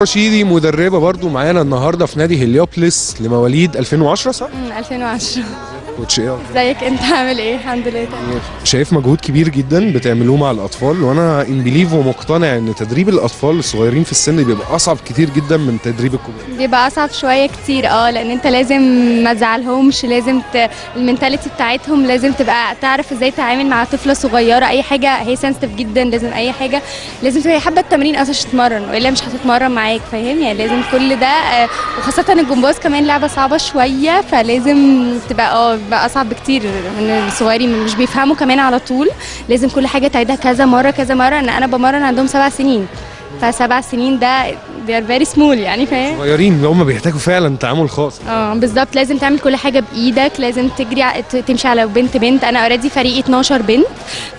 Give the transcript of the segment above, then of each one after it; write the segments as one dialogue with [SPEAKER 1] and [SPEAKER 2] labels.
[SPEAKER 1] رشيدي مدربه برضو معانا النهارده في نادي هليوبلس لمواليد 2010 صح؟
[SPEAKER 2] مم، 2010
[SPEAKER 1] كوتش ايه
[SPEAKER 2] ازيك انت عامل ايه الحمد لله تمام
[SPEAKER 1] شايف مجهود كبير جدا بتعملوه مع الاطفال وانا ان بليف ومقتنع ان تدريب الاطفال الصغيرين في السن بيبقى اصعب كتير جدا من تدريب الكبار
[SPEAKER 2] بيبقى اصعب شويه كتير اه لان انت لازم ما تزعلهمش لازم ت... المينتاليتي بتاعتهم لازم تبقى تعرف ازاي تتعامل مع طفله صغيره اي حاجه هي سنسيتيف جدا لازم اي حاجه لازم تبقى حابه التمرين اصلا عشان تتمرن والا مش هتتمرن معاك فاهم يعني لازم كل ده آه، وخاصه الجمباز كمان لعبه صعبه شويه فلازم تبقى اه بيبقى اصعب بكتير من الصغيرين مش بيفهموا كمان على طول لازم كل حاجه تعيدها كذا مره كذا مره ان انا بمرن عندهم سبع سنين فسبع سنين ده they are very small يعني فاهم
[SPEAKER 1] صغيرين هم بيحتاجوا فعلا تعامل خاص
[SPEAKER 2] اه بالظبط لازم تعمل كل حاجه بايدك لازم تجري ع- ت- تمشي على بنت بنت انا اوريدي فريقي 12 بنت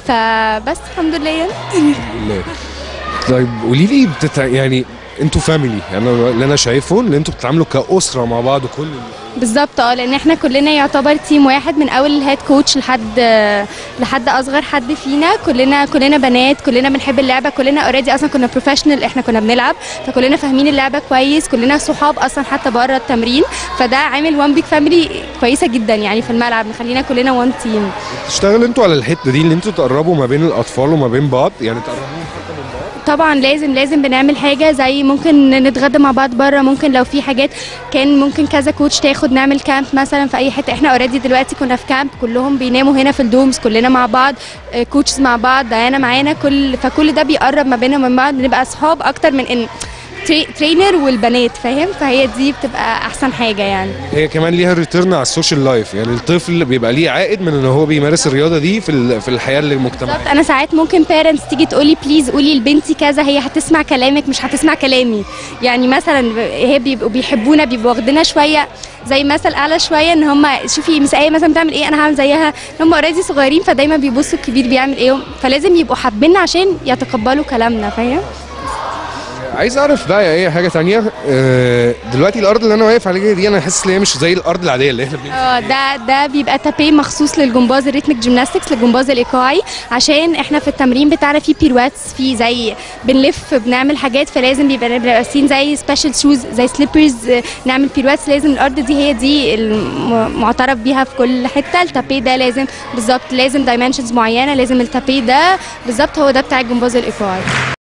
[SPEAKER 2] فبس الحمد لله يعني.
[SPEAKER 1] بالله طيب قولي لي بتتع... يعني انتوا فاميلي يعني أنا- اللي انا شايفه ان انتوا بتتعاملوا كاسره مع بعض كل
[SPEAKER 2] بالظبط اه لان احنا كلنا يعتبر تيم واحد من اول الهيد كوتش لحد لحد اصغر حد فينا كلنا كلنا بنات كلنا بنحب اللعبه كلنا اوريدي اصلا كنا بروفيشنال احنا كنا بنلعب فكلنا فاهمين اللعبه كويس كلنا صحاب اصلا حتى بره التمرين فده عامل وان بيج فاميلي كويسه جدا يعني في الملعب مخلينا كلنا وان تيم
[SPEAKER 1] تشتغل انتوا على الحته دي اللي انتوا تقربوا ما بين الاطفال وما بين بعض يعني تقربوهم حتى من بعض
[SPEAKER 2] طبعا لازم لازم بنعمل حاجه زي ممكن نتغدى مع بعض بره ممكن لو في حاجات كان ممكن كذا كوتش تاخد نعمل كامب مثلا في اي حته احنا اوريدي دلوقتي كنا في كامب كلهم بيناموا هنا في الدومز كلنا مع بعض كوتشز مع بعض ديانا معانا كل فكل ده بيقرب ما بيننا ومن بعض بنبقى اصحاب اكتر من ان تري- ترينر والبنات فاهم فهي دي بتبقى احسن حاجه يعني
[SPEAKER 1] هي كمان ليها ريتيرن على السوشيال لايف يعني الطفل بيبقى ليه عائد من ان هو بيمارس الرياضه دي في ال- في الحياه المجتمعيه
[SPEAKER 2] بالظبط انا ساعات ممكن بيرنتس تيجي تقولي بليز قولي لبنتي كذا هي هتسمع كلامك مش هتسمع كلامي يعني مثلا هي بيبقوا بيحبونا بيبقوا واخدينها شويه زي مثل اعلى شويه ان هم شوفي مس ايه مثلا بتعمل ايه انا هعمل زيها هم اوريدي صغيرين فدايما بيبصوا الكبير بيعمل ايه فلازم يبقوا حابيننا عشان يتقبلوا كلامنا فاهم
[SPEAKER 1] عايز اعرف بقى ايه حاجه تانية آه، دلوقتي الارض اللي انا واقف عليها دي انا حاسس ان هي مش زي الارض العاديه اللي احنا بنمشي
[SPEAKER 2] اه ده ده بيبقى تابيه مخصوص للجمباز الريتميك جيمناستكس للجمباز الايقاعي عشان احنا في التمرين بتاعنا في بيرواتس في زي بنلف بنعمل حاجات فلازم بيبقى نبقى لابسين زي سبيشال شوز زي سليبرز نعمل بيرواتس لازم الارض دي هي دي المعترف بيها في كل حته التابيه ده لازم بالظبط لازم دايمنشنز معينه لازم التابيه ده بالظبط هو ده بتاع الجمباز الايقاعي